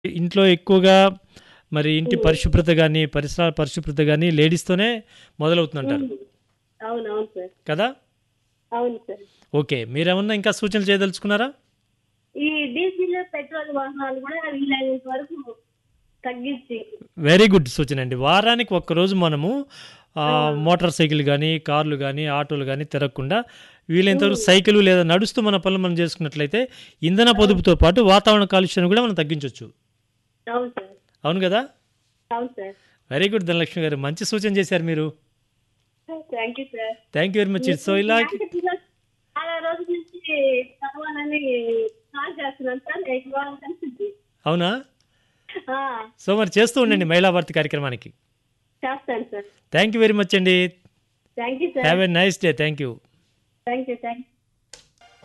ఇంట్లో ఎక్కువగా మరి ఇంటి పరిశుభ్రత గానీ, పరిసరాల పరిశుభ్రత గానీ లేడీస్‌తోనే మొదలవుతుందంటారు. హ్మ్. అవునవును సార్. కదా? అవును సార్. ఓకే. మీరేమన్నా ఇంకా సూచనలు చేయదలుచుకున్నారా? ఈ డీజిల్, పెట్రోల్ వాహనాలు కూడా వీలైనంత వరకు తగ్గించి వెరీ గుడ్ సూచనండి. వారానికి ఒక్కరోజు మనము ఆ! ఆహ్, మోటార్ సైకిల్ గానీ, కార్లు గానీ, ఆటోలు గానీ తిరగకుండా వీలైనంత వరకు హ్మ్. సైకిలు లేదా నడుస్తూ మన పనులు మనం చేసుకున్నట్లయితే ఇంధన అవును. పొదుపుతో పాటు వాతావరణ కాలుష్యాన్ని కూడా మనం తగ్గించొచ్చు. అవును సార్. అవును గదా? అవును సార్. వెరీ గుడ్ ధనలక్ష్మి గారు. మంచి సూచన చేశారు మీరు. Thank you sir. Thank you very much. So మీకు ఇలా ఇలాంటి పిల్లలు చాలా రోజుల నుంచి చదవాలని ప్లాన్ చేస్తున్నాను సార్. నేను ఇవాళ కలిసింది. అవునా? ఆ! సో మరి చేస్తూ ఉండండి మహిళా భారతి కార్యక్రమానికి. చేస్తాను sir. Thank you very much అండి. Thank you have sir. A nice day. Thank you. Thank you. Thank you.